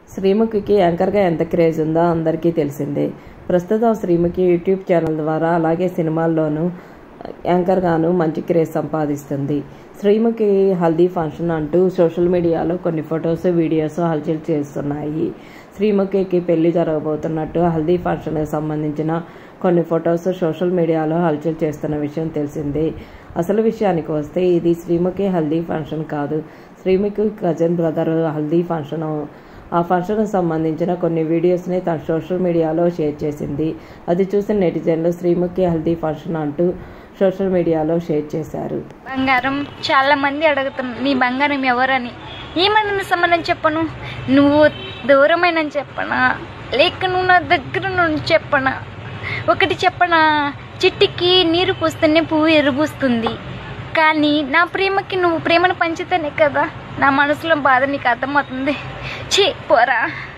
శ్రీముఖికి యాంకర్గా ఎంత క్రేజ్ ఉందో అందరికీ తెలిసిందే ప్రస్తుతం శ్రీముఖి యూట్యూబ్ ఛానల్ ద్వారా అలాగే సినిమాల్లోనూ యాంకర్గాను మంచి క్రేజ్ సంపాదిస్తుంది శ్రీముఖి హల్దీ ఫంక్షన్ అంటూ సోషల్ మీడియాలో కొన్ని ఫొటోస్ వీడియోస్ హల్చల్ చేస్తున్నాయి శ్రీముఖికి పెళ్లి జరగబోతున్నట్టు హల్దీ ఫంక్షన్కి సంబంధించిన కొన్ని ఫొటోస్ సోషల్ మీడియాలో హల్చల్ చేస్తున్న విషయం తెలిసిందే అసలు విషయానికి వస్తే ఇది శ్రీముఖి హల్దీ ఫంక్షన్ కాదు Sreemukhi cousin brother haldi function ఆ ఫంక్షన్కు సంబంధించిన కొన్ని వీడియోస్ని తన సోషల్ మీడియాలో షేర్ చేసింది అది చూసిన నెటిజన్లు శ్రీముఖి హల్దీ ఫంక్షన్ అంటూ సోషల్ మీడియాలో షేర్ చేశారు బంగారం చాలా మంది అడుగుతున్నారు నీ బంగారం ఎవరని ఏమన్నా సంబంధం చెప్పను నువ్వు దూరమైన చెప్పనా లేక నువ్వు నా దగ్గర నుండి చెప్పనా ఒకటి చెప్పనా చెట్టుకి నీరు పోస్తేనే పువ్వు ఎరుబూస్తుంది కానీ నా ప్రేమకి నువ్వు ప్రేమను పంచితేనే కదా నా మనసులో బాధ నీకు అర్థమవుతుంది ఛీ పోరా